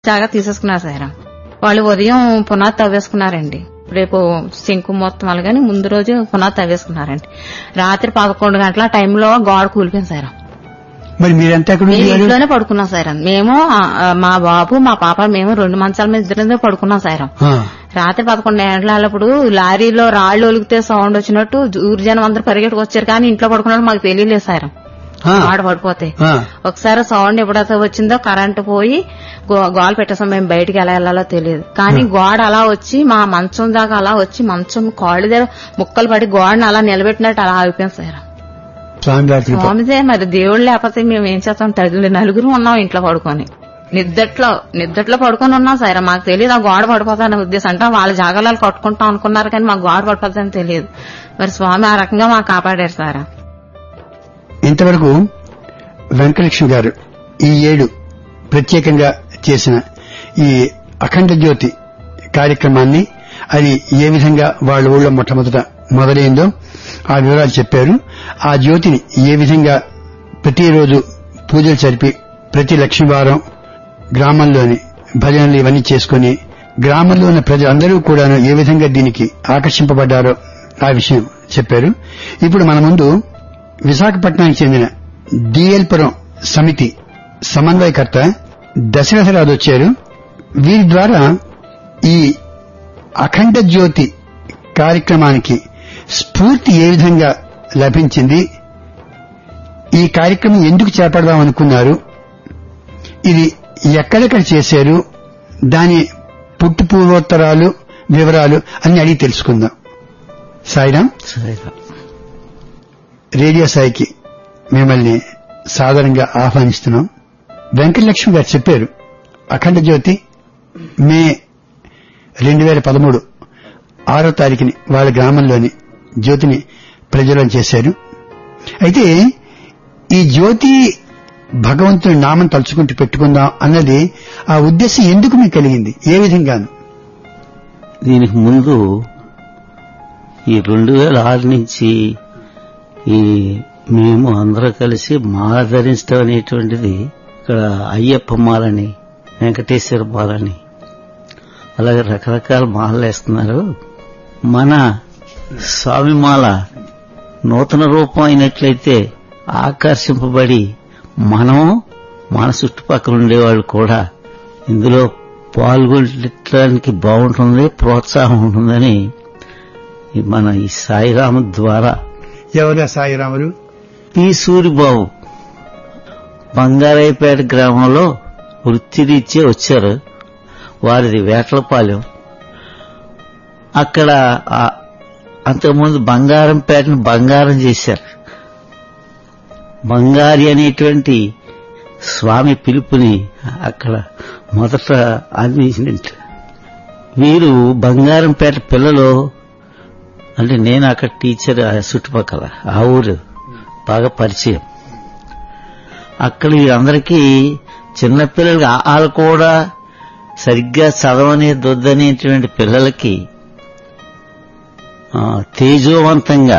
జాగా తీసేసుకున్నారు సార్ వాళ్ళు ఉదయం పునాది తవ్వేసుకున్నారండి రేపు శంకు మొత్తం అలాగని ముందు రోజు పునాది తవ్వేసుకున్నారండి రాత్రి పదకొండు గంటల టైంలో గోడ కూలిపోయింది సార్ మరి మీరెంత ఎక్కడ మేము ఉండేవారు ఇంట్లోనే పడుకున్నాం సార్ మేము ఆ, ఆ, మా బాబు మా పాప మేము రెండు మంచాల మీద ఇద్దరు పడుకున్నాం సార్ ఆ, రాత్రి పదకొండు గంటలప్పుడు లారీలో రాళ్ళు ఒలిగితే సౌండ్ వచ్చినట్టు ఊరు జనం అందరూ పరిగెట్టుకు వచ్చారు కానీ ఇంట్లో పడుకున్నట్టు మాకు తెలియలేదు సార్ ఆ, ఆడ పడిపోతే ఆ, ఒకసారి సౌండ్ ఎప్పుడైతే వచ్చిందో కరెంటు పోయి గో- గోడ పెట్టేసాం మేము బయటికి ఎలా వెళ్ళాలో తెలియదు కానీ గోడ అలా వచ్చి మా మంచం దాకా అలా వచ్చి మంచం కాళ్ళు దగ్గర ముక్కలు పడి గోడని అలా నిలబెట్టినట్టు అలా ఆగిపోయింది సార్ స్వామి గారి కృప. స్వామిదే మరి దేవుడు లేకపోతే మేము ఏం చేస్తాం తల్లి నలుగురు ఉన్నాం ఇంట్లో పడుకొని నిద్దట్లో నిద్దట్లో పడుకొని ఉన్నాం సార్ మాకు తెలియదు ఆ గోడ పడిపోతానే ఉద్దేశం అంటే వాళ్ళ జాగాలు కట్టుకుంటాం అనుకున్నారు కానీ మాకు గోడ పడిపోతుందని తెలియదు మరి స్వామి ఆ రకంగా మాకు కాపాడారు సార్ ఇంతవరకు వెంకటలక్ష్మి గారు ఈ ఏడు ప్రత్యేకంగా చేసిన ఈ అఖండ జ్యోతి కార్యక్రమాన్ని అది ఏ విధంగా వాళ్ళ ఊళ్ళో మొట్టమొదట మొదలైందో ఆ వివరాలు చెప్పారు ఆ జ్యోతిని ఏ విధంగా ప్రతిరోజు పూజలు జరిపి ప్రతి లక్ష్మీవారం గ్రామంలోని భజనలు ఇవన్నీ చేసుకుని గ్రామంలో ఉన్న ప్రజలందరూ కూడా ఏ విధంగా దీనికి ఆకర్షింపబడ్డారో ఆ విషయం చెప్పారు ఇప్పుడు మన ముందు విశాఖపట్నానికి చెందిన డిఎల్పురం సమితి సమన్వయకర్త దశరథరాజు వచ్చారు వీరి ద్వారా ఈ అఖండ జ్యోతి కార్యక్రమానికి స్ఫూర్తి ఏ విధంగా లభించింది ఈ కార్యక్రమం ఎందుకు చేపడదాం అనుకున్నారు ఇది ఎక్కడెక్కడ చేశారు దాని పుట్టు పూర్వోత్తరాలు వివరాలు అన్ని అడిగి తెలుసుకుందాం సాయిరాం రేడియో సాయికి మిమ్మల్ని సాధారణంగా ఆహ్వానిస్తున్నాం వెంకటలక్ష్మి గారు చెప్పారు అఖండ జ్యోతి మే రెండు వేల పదమూడు ఆరో తారీఖుని వాళ్ళ గ్రామంలోని జ్యోతిని ప్రజ్వలం చేశారు అయితే ఈ జ్యోతి భగవంతుని నామం తలుచుకుంటూ పెట్టుకుందాం అన్నది ఆ ఉద్దేశం ఎందుకు మీకు కలిగింది ఏ విధంగాను దీనికి ముందు ఈ రెండు వేల ఆరు నుంచి ఈ మేము అందరూ కలిసి మాల ధరించడం అనేటువంటిది ఇక్కడ అయ్యప్ప మాలని వెంకటేశ్వర మాలని అలాగే రకరకాల మాలలు వేస్తున్నారు మన స్వామి మాల నూతన రూపం అయినట్లయితే ఆకర్షింపబడి మనం మన చుట్టుపక్కల ఉండేవాళ్ళు కూడా ఇందులో పాల్గొనడానికి బాగుంటుంది ప్రోత్సాహం ఉంటుందని ఈ మన ఈ సాయిరాము ద్వారా ఎవరా సాయిరాములు పి సూరిబాబు బంగారాయపేట గ్రామంలో వృత్తిరీత్యా వచ్చారు వారిది వేటలపాలెం అక్కడ ఆ- అంతకుముందు బంగారంపేటను బంగారం చేశారు బంగారి అనేటువంటి స్వామి పిలుపుని అక్కడ మొదట అందించినట్టు వీరు బంగారంపేట పిల్లలు అంటే నేను అక్కడ టీచర్ ఆ చుట్టుపక్కల ఆ ఊరు బాగా పరిచయం అక్కడ వీరందరికీ చిన్నపిల్లలకి ఆలు కూడా సరిగ్గా చదవనే దొద్దనేటువంటి పిల్లలకి ఆ, తేజోవంతంగా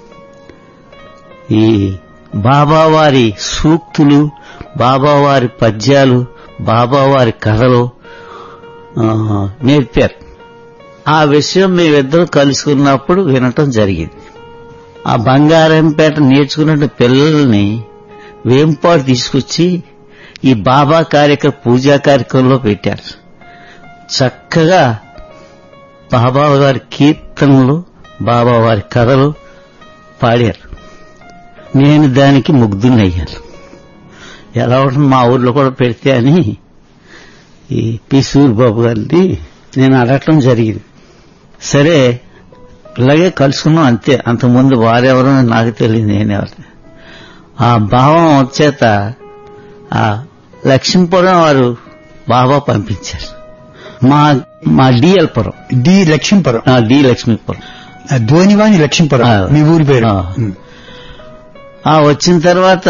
ఈ బాబావారి సూక్తులు బాబావారి పద్యాలు బాబావారి కథలు ఆ, నేర్పారు ఆ విషయం మేమిద్దరం కలుసుకున్నప్పుడు వినటం జరిగింది ఆ బంగారంపేట నేర్చుకున్న పిల్లల్ని వేంపాడు తీసుకొచ్చి ఈ బాబా కార్యక్రమ పూజా కార్యక్రమంలో పెట్టారు చక్కగా బాబా వారి కీర్తనలు బాబా వారి కథలు పాడారు నేను దానికి ముగ్ధునయ్యాను ఎలా ఉంటుంది మా ఊర్లో కూడా పెడితే అని ఈ పి సూరిబాబు గారిని నేను అడగటం జరిగింది సరే ఇలాగే కలుసుకున్నాం అంతే అంతకుముందు వారెవరో నాకు తెలియదు నేనెవరు ఆ భావం చేత ఆ లక్ష్మీపురం వారు బాబా పంపించారు మా మా డిఎల్పురం డి లక్ష్మీపురం ఆ, డి లక్ష్మీపురం ఆ, ధోనివాణి లక్ష్మీపురం ఆ. మీ ఊరి పేరు ఆ. ఉమ్. ఆ వచ్చిన తర్వాత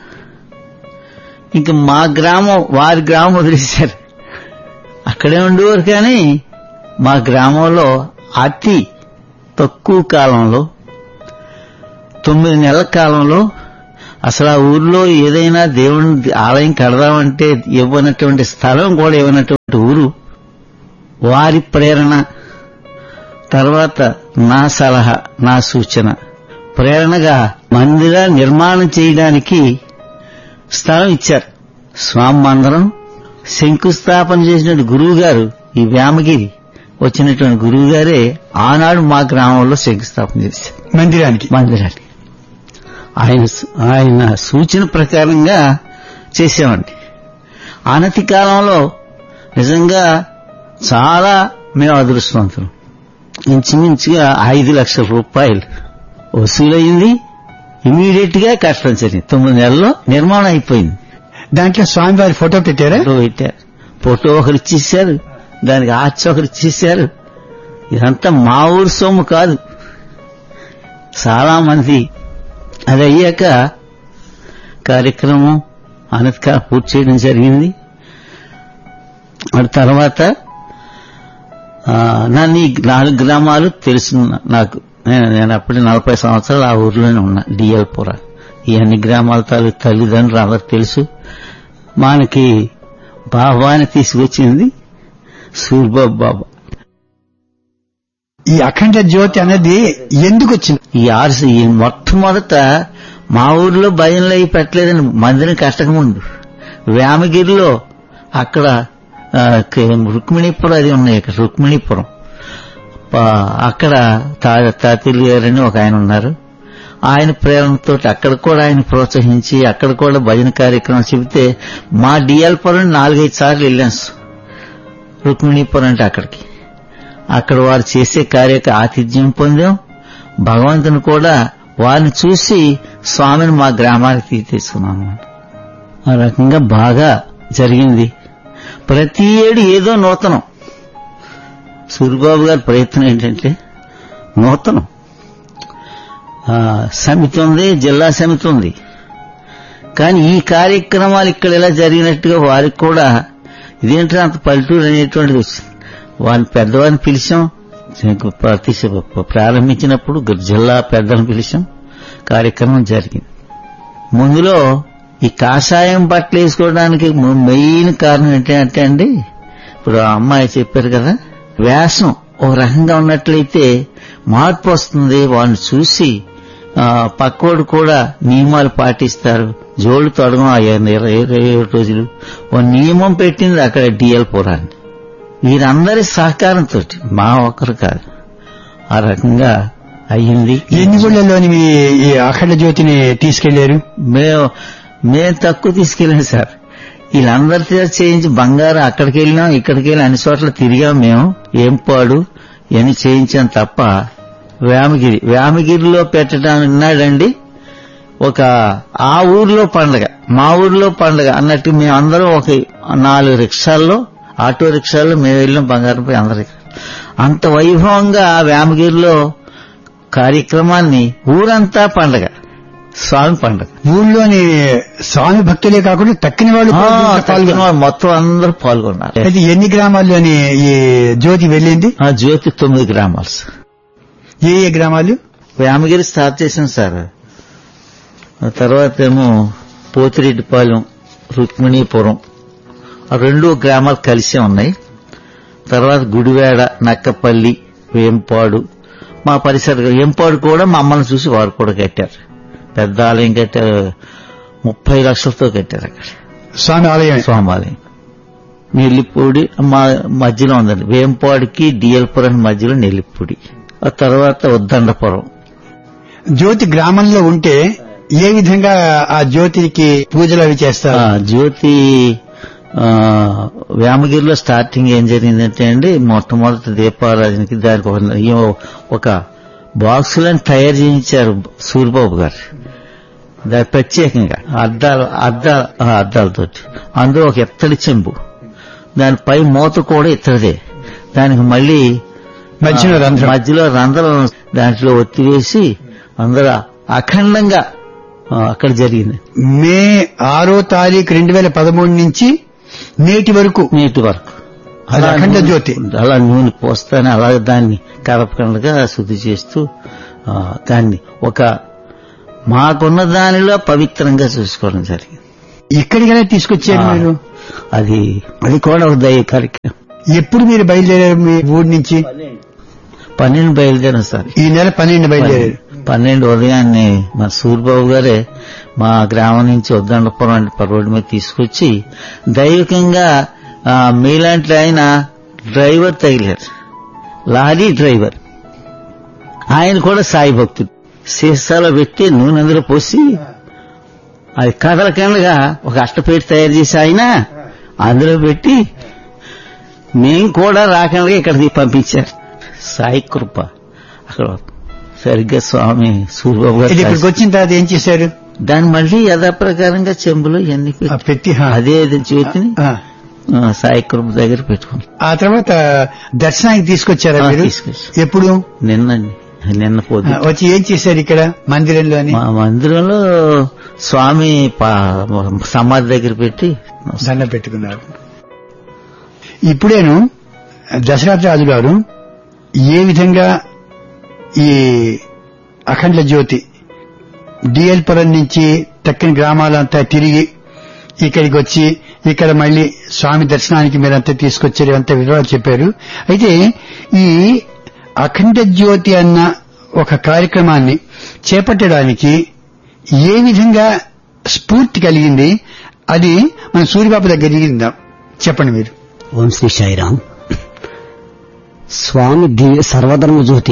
ఇంక మా గ్రామం వారి గ్రామం వదిలేశారు అక్కడే ఉండేవారు కానీ మా గ్రామంలో అతి తక్కువ కాలంలో తొమ్మిది నెలల కాలంలో అసలు ఆ ఊర్లో ఏదైనా దేవుని ఆలయం కడదామంటే ఇవ్వనటువంటి స్థలం కూడా ఇవ్వనటువంటి ఊరు వారి ప్రేరణ తర్వాత నా సలహా నా సూచన ప్రేరణగా మందిర నిర్మాణం చేయడానికి స్థలం ఇచ్చారు స్వామి మందిరం శంకుస్థాపన చేసిన గురువు గారు ఈ వేమగిరి వచ్చినటువంటి గురువు గారే ఆనాడు మా గ్రామంలో శంకుస్థాపన చేశారు మందిరానికి మందిరాన్ని ఆయన ఆయన సూచన ప్రకారంగా చేసామండి అనతి కాలంలో నిజంగా చాలా మేము అదృష్టవంతులు ఇంచుమించుగా ఐదు లక్షల రూపాయలు వసూలైంది ఇమీడియట్ గా కట్టడం జరిగింది తొమ్మిది నెలల్లో నిర్మాణం అయిపోయింది దాంట్లో స్వామివారి ఫోటో పెట్టారా ఫోటో పెట్టారు ఫోటో ఒకరు ఇచ్చేసారు దానికి ఆర్చ్ ఒకరు ఇచ్చేసారు ఇదంతా మా ఊరు సొమ్ము కాదు చాలా మంది అది అయ్యాక కార్యక్రమం అనతిగా పూర్తి చేయడం జరిగింది ఆ తర్వాత ఆ, నన్ను ఈ నాలుగు గ్రామాలు తెలుసు నాకు నేను నేను అప్పుడు నలభై సంవత్సరాలు ఆ ఊర్లోనే ఉన్నా డిఎల్పుర ఈ అన్ని గ్రామాల తాలూ తల్లిదండ్రులు అందరు తెలుసు మనకి బాబాని తీసుకొచ్చింది సూర్బాబు బాబా ఈ అఖండ జ్యోతి అనేది ఎందుకు వచ్చింది ఈ ఆర్సి ఈ మొట్టమొదట మా ఊర్లో భజనలు అయి పెట్టలేదని మందిరం కట్టకముందు వేమగిరిలో అక్కడ ఆ, క- రుక్మిణీపురం అది ఉన్నాయి ఇక్కడ రుక్మిణీపురం ప- అక్కడ తా- తాతిల్ గారని ఒక ఆయన ఉన్నారు ఆయన ప్రేరణతో అక్కడ కూడా ఆయన ప్రోత్సహించి అక్కడ కూడా భజన కార్యక్రమం చెబితే మా డిఎల్పురం నాలుగైదు సార్లు వెళ్ళాం రుక్మిణీపురం అంటే అక్కడికి అక్కడ వారు చేసే కార్యక ఆతిథ్యం పొందాం భగవంతుని కూడా వారిని చూసి స్వామిని మా గ్రామానికి తీసుకున్నాం అన్నమాట. ఆ రకంగా బాగా జరిగింది ప్రతి ఏడు ఏదో నూతనం సూర్యబాబు గారి ప్రయత్నం ఏంటంటే నూతనం ఆ, సమితి ఉంది జిల్లా సమితి ఉంది కానీ ఈ కార్యక్రమాలు ఇక్కడ ఇలా జరిగినట్టుగా వారికి కూడా ఇదేంటో అంత పల్లెటూరు అనేటువంటిది వచ్చింది వారిని పెద్దవారిని పిలిచాం ప్రతి ప్రారంభించినప్పుడు జిల్లా పెద్దలను పిలిచాం కార్యక్రమం జరిగింది ముందులో ఈ కాషాయం బట్టలు వేసుకోవడానికి ము- మెయిన్ కారణం ఏంటంటే అండి ఇప్పుడు ఆ అమ్మాయి చెప్పారు కదా వేషం ఒక రకంగా ఉన్నట్లయితే మార్పు వస్తుంది వాళ్ళని చూసి ఆ, పక్కోడు కూడా నియమాలు పాటిస్తారు జోళ్ళు తొడగం ఆ ఇరవై ఇరవై ఏడు రోజులు ఒక నియమం పెట్టింది అక్కడ డిఎల్ పురాన్ని వీరందరి సహకారంతో మా ఒక్కరు కాదు ఆ రకంగా అయ్యింది ఎన్ని గుళ్ళలోని మీ ఈ అఖండ జ్యోతిని తీసుకెళ్లారు మేము మేము తక్కువ తీసుకెళ్ళాం సార్ వీళ్ళందరి చేత చేయించి బంగారం అక్కడికి వెళ్ళినాం ఇక్కడికి వెళ్ళి అన్ని చోట్ల తిరిగాం మేము ఏం పాడు ఇవన్నీ చేయించాం తప్ప వేమగిరి వేమగిరిలో పెట్టడానికి ఉన్నాడండి ఒక ఆ ఊర్లో పండగ మా ఊర్లో పండగ అన్నట్టు మేము అందరం ఒక నాలుగు రిక్షాల్లో ఆటో రిక్షాల్లో మేము వెళ్ళాం బంగారంపై అందరికి అంత వైభవంగా వేమగిరిలో కార్యక్రమాన్ని ఊరంతా పండగ స్వామి పండగ ఊళ్ళోని స్వామి భక్తులే కాకుండా తక్కిన వాళ్ళు ఆ, కూడా దీంట్లో తక్కిన పాల్గొన్నారు. వాళ్ళు మొత్తం అందరూ పాల్గొన్నారు అయితే ఎన్ని గ్రామాల్లోని ఈ జ్యోతి వెళ్ళింది ఆ జ్యోతి తొమ్మిది గ్రామాలు సార్ ఏ ఏ గ్రామాలు వేమగిరి స్టార్ట్ చేసాం సార్ ఆ తర్వాత ఏమో పోతిరెడ్డిపాలెం రుక్మిణీపురం ఆ రెండు గ్రామాలు కలిసే ఉన్నాయి తర్వాత గుడివాడ నక్కపల్లి వేంపాడు మా పరిసర వేంపాడు కూడా మమ్మల్ని చూసి వారు కూడా కట్టారు పెద్ద ఆలయం కట్టారు ముప్పై లక్షలతో కట్టారు అక్కడ స్వామి ఆలయం స్వామాలయం నెల్లిపూడి మా మధ్యలో ఉందండి వేంపాడికి డిఎల్పురం మధ్యలో నెల్లిపూడి ఆ తర్వాత ఉద్దండపురం జ్యోతి గ్రామంలో ఉంటే ఏ విధంగా ఆ జ్యోతికి పూజలు అవి ఆ, చేస్తారు జ్యోతి ఆ, వేమగిరిలో స్టార్టింగ్ ఏం జరిగిందంటే అండి మొట్టమొదటి దీపారాధనకి దానికి ఒక ఏమో ఒక బాక్సులను తయారు చేయించారు సూర్యబాబు గారు దాని ప్రత్యేకంగా అద్దాలు అద్దాల ఆ, అద్దాలతోటి అందులో ఒక ఎత్తడి చెంబు దానిపై మూత కూడా ఇత్తడిదే దానికి మళ్ళీ మధ్యలో ఆ, రంధ్రం. మధ్యలో రంధ్రం దాంట్లో ఒత్తివేసి అందరూ అఖండంగా ఆ, అక్కడ జరిగింది మే ఆరో తారీఖు రెండు వేల పదమూడు నుంచి నేటి వరకు నీటి వరకు అది అఖండ నూనె- జ్యోతి. అలా నూనె పోస్తానే అలాగే దాన్ని కలపకండగా శుద్ధి చేస్తూ ఆ, దాన్ని ఒక మాకున్న దానిలో పవిత్రంగా చూసుకోవడం జరిగింది ఇక్కడికి ఎలా తీసుకొచ్చారు ఆ. మీరు అది అది కూడా ఒక దయ కార్యక్రమం ఎప్పుడు మీరు బయలుదేరారు మీ ఊరి నుంచి పన్నెండు బయలుదేరాం సార్ ఈ నెల పన్నెండు బయలుదేరారు పన్నెండు ఉదయాన్నే మా సూర్యబాబు గారే మా గ్రామం నుంచి ఉద్దండపురం అంటే రోడ్డు మీద తీసుకొచ్చి దైవికంగా ఆ, మీలాంటి ఆయన డ్రైవర్ తగిలారు లారీ డ్రైవర్ ఆయన కూడా సాయి భక్తుడు సీసాలో పెట్టి నూనె అందులో పోసి అది కదలకండగా ఒక అష్టపేట తయారు చేసి ఆయన అందులో పెట్టి మేము కూడా రాకుండా ఇక్కడికి పంపించారు సాయి కృప అక్కడ సరిగ్గా స్వామి సూర్యబాబు ఇది ఇక్కడికి గారు వచ్చిన తర్వాత ఏం చేశారు దాన్ని మళ్ళీ యథాప్రకారంగా చెంబులో ఇవన్నీ ఆ పెట్టి పెట్టి హా. అదే జ్యోతిని ఆ. ఆ, సాయి కృప దగ్గర పెట్టుకుని ఆ తర్వాత దర్శనానికి తీసుకొచ్చారా ఆ, మీరు తీసుకొచ్చాం. ఎప్పుడు నిన్నండి నిన్న ఆ, పొద్దు వచ్చి ఏం చేశారు ఇక్కడ మందిరంలోని మా మందిరంలో స్వామి పా- సమాధి దగ్గర పెట్టి దండం పెట్టుకున్నారు ఇప్పుడేను దశరథ రాజు గారు ఏ విధంగా ఈ అఖండ జ్యోతి డిఎల్పురం నుంచి తక్కిన గ్రామాలంతా తిరిగి ఇక్కడికి వచ్చి ఇక్కడ మళ్ళీ స్వామి దర్శనానికి మీరంతా తీసుకొచ్చారు అంత వివరాలు చెప్పారు అయితే ఈ అఖండ జ్యోతి అన్న ఒక కార్యక్రమాన్ని చేపట్టడానికి ఏ విధంగా స్ఫూర్తి కలిగింది అది మన సూర్యబాబు దగ్గర దిగిందాం చెప్పండి మీరు ఓం శ్రీ సాయిరామ్ స్వామి దివ్య సర్వధర్మ జ్యోతి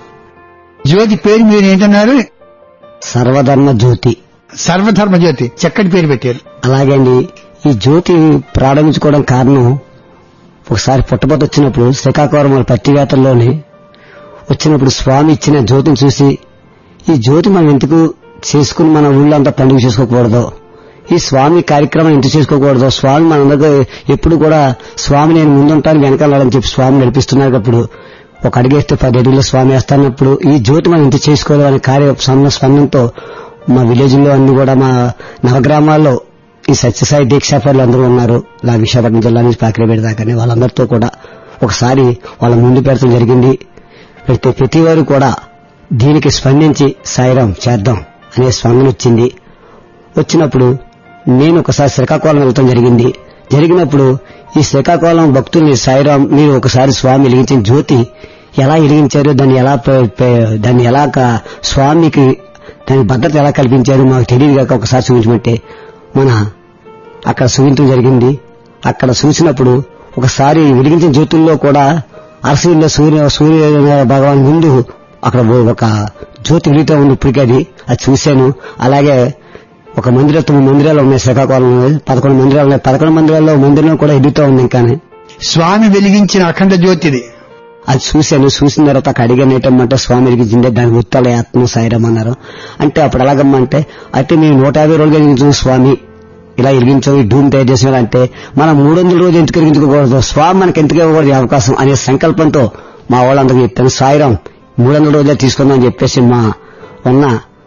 జ్యోతి పేరు మీరు ఏంటన్నారు సర్వధర్మ జ్యోతి సర్వధర్మ జ్యోతి చక్కటి పేరు పెట్టారు అలాగే అండి ఈ జ్యోతి ప్రారంభించుకోవడం కారణం ఒకసారి పుట్టపొత్త వచ్చినప్పుడు శ్రీకాకుళం వాళ్ళ పట్టివేతల్లోనే వచ్చినప్పుడు స్వామి ఇచ్చిన జ్యోతిని చూసి ఈ జ్యోతి మనం ఎందుకు చేసుకుని మన ఊళ్ళో అంతా పండుగ చేసుకోకూడదు ఈ స్వామి కార్యక్రమం ఎందుకు చేసుకోకూడదు స్వామి మనందరికీ ఎప్పుడు కూడా స్వామి నేను ముందుంటాను వెనకాలని చెప్పి స్వామి నడిపిస్తున్నారు అప్పుడు ఒక అడిగేస్తే పది అడుగులో స్వామి వేస్తానప్పుడు ఈ జ్యోతి మనం ఇంత చేసుకోవాలి అనే కార్య స్పందన స్పందనతో మా విలేజ్ లో అన్ని కూడా మా నవగ్రామాల్లో ఈ సత్యసాయి దీక్షాపరులు అందరూ ఉన్నారు ఇలా విశాఖపట్నం జిల్లా నుంచి పాకిరేపేట దాకానే వాళ్ళందరితో కూడా ఒకసారి వాళ్ళ ముందు పెడతాం జరిగింది ప్రతి ప్రతి వారు కూడా దీనికి స్పందించి సాయిరాం చేద్దాం అనే స్పందన వచ్చింది వచ్చినప్పుడు నేను ఒకసారి శ్రీకాకుళం వెళ్తాం జరిగింది జరిగినప్పుడు ఈ శ్రీకాకుళం భక్తుల్ని సాయిరాం మీరు ఒకసారి స్వామి వెలిగించిన జ్యోతి ఎలా వెలిగించారు దాన్ని ఎలా ప్ర- ప్ర- దాన్ని ఎలా క- స్వామికి దాని భద్రత ఎలా కల్పించారు మాకు తెలియదు కాక ఒకసారి చూపించమంటే మన అక్కడ చూపించడం జరిగింది అక్కడ చూసినప్పుడు ఒకసారి వెలిగించిన జ్యోతుల్లో కూడా అరసీల్లో సూర్య సూర్య భగవాన్ ముందు అక్కడ ఒక జ్యోతి వెలుగుతూ ఉంది ఇప్పటికీ అది అది చూశాను అలాగే ఒక మందిరం తొమ్మిది మందిరాలు ఉన్నాయి శ్రీకాకుళంలో పదకొండు మందిరాలు ఉన్నాయి పదకొండు మందిరాల్లో మందిరం కూడా ఎదుగుతూ ఉంది ఇంకానే స్వామి వెలిగించిన అఖండ జ్యోతిది అది చూశాను చూసిన తర్వాత అక్కడ అడిగాను ఏంటమ్మంటే స్వామి వెలిగించిందే దాని ఉత్తల ఆత్మ సాయిరం అన్నారు అంటే అప్పుడు ఎలాగమ్మంటే అయితే మేము నూట యాభై రోజులు వెలిగించాం స్వామి ఇలా వెలిగించాం ఈ డూమ్ తయారు చేసిన అంటే మనం మూడు వందల రోజులు ఎందుకు వెలిగించుకోకూడదు స్వామి మనకి ఎందుకు ఇవ్వకూడదు ఈ అవకాశం అనే సంకల్పంతో మా వాళ్ళందరికీ చెప్పాను సాయిరం మూడు వందల రోజులే తీసుకుందాం అని చెప్పేసి మా ఉన్న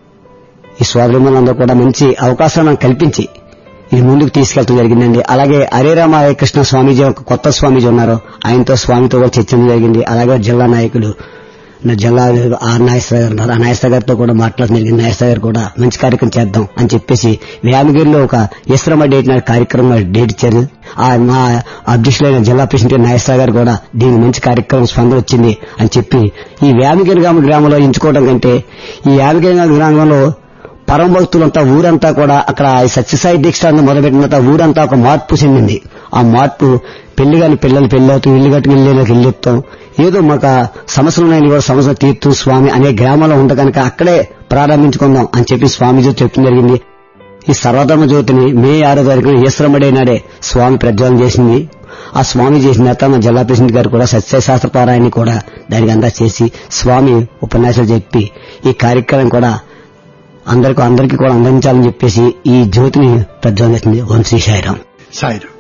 ఈ సోదరులందరూ కూడా మంచి అవకాశం నాకు కల్పించి ఇది ముందుకు తీసుకెళ్తాం జరిగిందండి అలాగే హరే రామ హరే కృష్ణ స్వామీజీ ఒక కొత్త స్వామీజీ ఉన్నారు ఆయనతో స్వామితో కూడా చర్చ జరిగింది అలాగే జిల్లా నాయకులు నా జిల్లా ఆర్ నాగేశ్వర గారు ఉన్నారు ఆ నాగేశ్వర గారితో కూడా మాట్లాడడం జరిగింది నాగేశ్వర గారు కూడా మంచి కార్యక్రమం చేద్దాం అని చెప్పేసి వ్యామగిరిలో ఒక ఇస్రమ డేట్ నాడు కార్యక్రమం డేట్ ఇచ్చారు ఆ మా అధ్యక్షులైన జిల్లా ప్రెసిడెంట్ నాగేశ్వర గారు కూడా దీనికి మంచి కార్యక్రమం స్పందన వచ్చింది అని చెప్పి ఈ వ్యామగిరి గ్రామ గ్రామంలో ఎంచుకోవడం కంటే ఈ వ్యామగిరి గ్రామంలో పరమ భక్తులంతా ఊరంతా కూడా అక్కడ ఈ సత్యసాయి దీక్ష అని మొదలుపెట్టిన తర్వాత ఊరంతా ఒక మార్పు చెందింది ఆ మార్పు పెళ్లి కాని పిల్లలు పెళ్లి అవుతూ ఇల్లు కట్టుకు ఇల్లు ఇల్లుతాం ఏదో మాకు సమస్యలు ఉన్నాయని కూడా సమస్య తీర్తూ స్వామి అనే గ్రామంలో ఉంట కనుక అక్కడే ప్రారంభించుకుందాం అని చెప్పి స్వామిజీ చెప్పడం జరిగింది ఈ సర్వధర్మ జ్యోతిని మే ఆరో తారీఖున ఈశ్వరమడే నాడే స్వామి ప్రజ్వలన చేసింది ఆ స్వామి చేసిన తర్వాత మా జిల్లా ప్రెసిడెంట్ గారు కూడా సత్యశాస్త్ర పారాయణ కూడా దానికి అంతా చేసి స్వామి ఉపన్యాసాలు చెప్పి ఈ కార్యక్రమం కూడా అందరికీ అందరికీ కూడా అందించాలని చెప్పేసి ఈ జ్యోతిని ప్రజ్వలన చేసింది ఓం శ్రీ సాయిరాం సాయిరాం